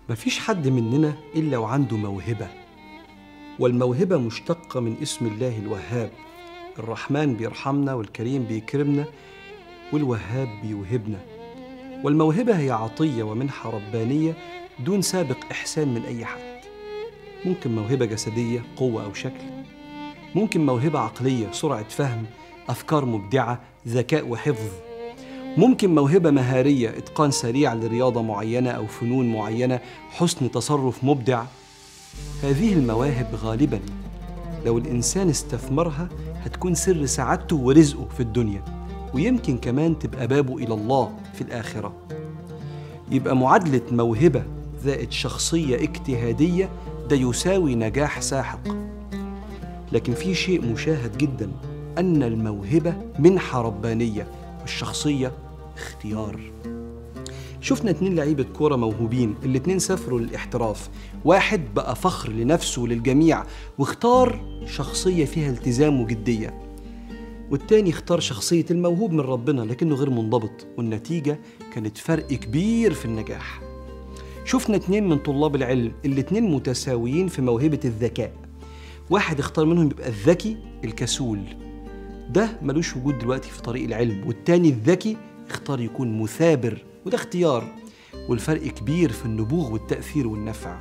مفيش حد مننا إلا وعنده موهبة والموهبة مشتقة من اسم الله الوهاب الرحمن بيرحمنا والكريم بيكرمنا والوهاب بيوهبنا والموهبة هي عطية ومنحة ربانية دون سابق إحسان من أي حد ممكن موهبة جسدية قوة أو شكل ممكن موهبة عقلية سرعة فهم أفكار مبدعة ذكاء وحفظ ممكن موهبة مهارية إتقان سريع لرياضة معينة أو فنون معينة حسن تصرف مبدع هذه المواهب غالبا لو الإنسان استثمرها هتكون سر سعادته ورزقه في الدنيا ويمكن كمان تبقى بابه إلى الله في الآخرة يبقى معادلة موهبة زائد شخصية اجتهادية ده يساوي نجاح ساحق لكن في شيء مشاهد جدا أن الموهبة منحة ربانية والشخصية اختيار شفنا اتنين لعيبة كورة موهوبين الاتنين سافروا للاحتراف واحد بقى فخر لنفسه وللجميع واختار شخصية فيها التزام وجدية والتاني اختار شخصية الموهوب من ربنا لكنه غير منضبط والنتيجة كانت فرق كبير في النجاح شفنا اتنين من طلاب العلم الاتنين متساويين في موهبة الذكاء واحد اختار منهم يبقى الذكي الكسول ده ملوش وجود دلوقتي في طريق العلم والتاني الذكي اختار يكون مثابر وده اختيار والفرق كبير في النبوغ والتأثير والنفع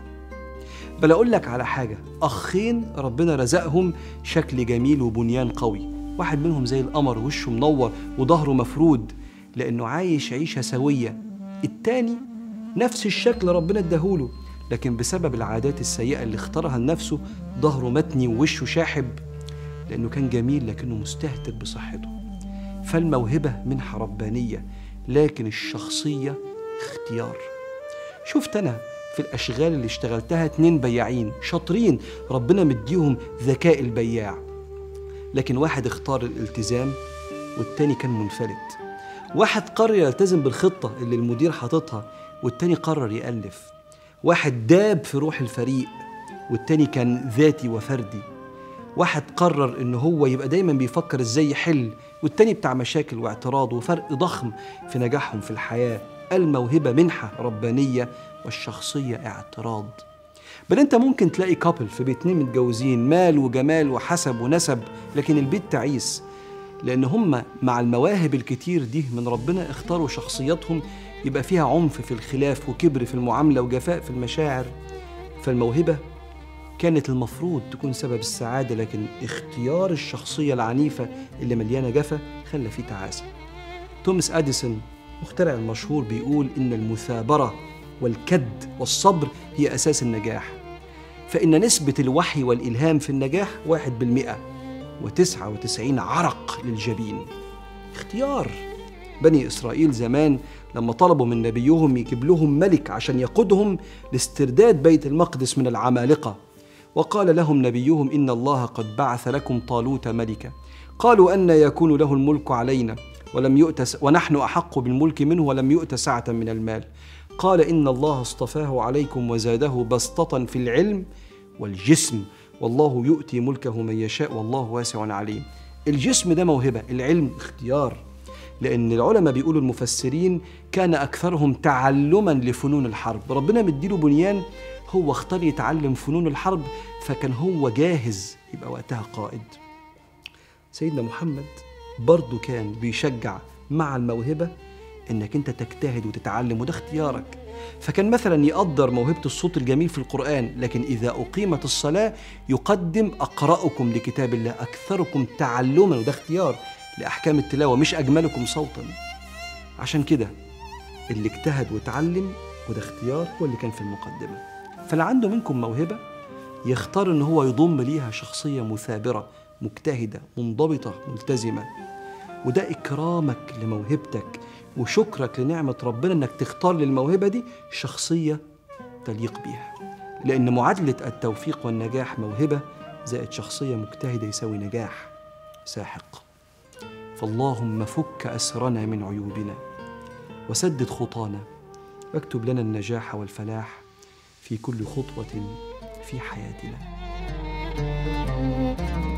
بل أقول لك على حاجة أخين ربنا رزقهم شكل جميل وبنيان قوي واحد منهم زي القمر وشه منور وظهره مفرود لأنه عايش عيشة سوية التاني نفس الشكل ربنا اداهوله لكن بسبب العادات السيئة اللي اختارها لنفسه ظهره متني ووشه شاحب لأنه كان جميل لكنه مستهتر بصحته فالموهبة منحة ربانية لكن الشخصية اختيار شفت أنا في الأشغال اللي اشتغلتها اتنين بياعين شاطرين ربنا مديهم ذكاء البياع لكن واحد اختار الالتزام والتاني كان منفلت واحد قرر يلتزم بالخطة اللي المدير حاططها والتاني قرر يألف واحد داب في روح الفريق والتاني كان ذاتي وفردي واحد قرر ان هو يبقى دايما بيفكر ازاي يحل والتاني بتاع مشاكل واعتراض وفرق ضخم في نجاحهم في الحياة الموهبة منحة ربانية والشخصية اعتراض بل انت ممكن تلاقي كابل في بيتين متجوزين مال وجمال وحسب ونسب لكن البيت تعيس لان هم مع المواهب الكتير دي من ربنا اختاروا شخصياتهم يبقى فيها عنف في الخلاف وكبر في المعاملة وجفاء في المشاعر فالموهبة كانت المفروض تكون سبب السعادة لكن اختيار الشخصية العنيفة اللي مليانة جفا خلى فيه تعاسة توماس أديسون مخترع المشهور بيقول إن المثابرة والكد والصبر هي أساس النجاح فإن نسبة الوحي والإلهام في النجاح واحد بالمئة وتسعة وتسعين عرق للجبين اختيار بني إسرائيل زمان لما طلبوا من نبيهم يجيب لهم ملك عشان يقودهم لاسترداد بيت المقدس من العمالقة وقال لهم نبيهم إن الله قد بعث لكم طالوت ملكا قالوا أن يكون له الملك علينا ولم يؤت ونحن أحق بالملك منه ولم يؤت سعة من المال قال إن الله اصطفاه عليكم وزاده بسطة في العلم والجسم والله يؤتي ملكه من يشاء والله واسع عليم الجسم ده موهبة العلم اختيار لأن العلماء بيقولوا المفسرين كان أكثرهم تعلما لفنون الحرب ربنا مديله بنيان هو اختار يتعلم فنون الحرب فكان هو جاهز يبقى وقتها قائد سيدنا محمد برضه كان بيشجع مع الموهبة انك انت تجتهد وتتعلم وده اختيارك فكان مثلا يقدر موهبة الصوت الجميل في القرآن لكن إذا أقيمت الصلاة يقدم أقرأكم لكتاب الله أكثركم تعلما وده اختيار لأحكام التلاوة مش أجملكم صوتا عشان كده اللي اجتهد وتعلم وده اختيار هو اللي كان في المقدمة فاللي عنده منكم موهبة يختار ان هو يضم ليها شخصية مثابرة مجتهدة منضبطة ملتزمة وده إكرامك لموهبتك وشكرك لنعمة ربنا إنك تختار للموهبة دي شخصية تليق بيها لأن معادلة التوفيق والنجاح موهبة زائد شخصية مجتهدة يساوي نجاح ساحق فاللهم فك أسرنا من عيوبنا وسدد خطانا واكتب لنا النجاح والفلاح في كل خطوة في حياتنا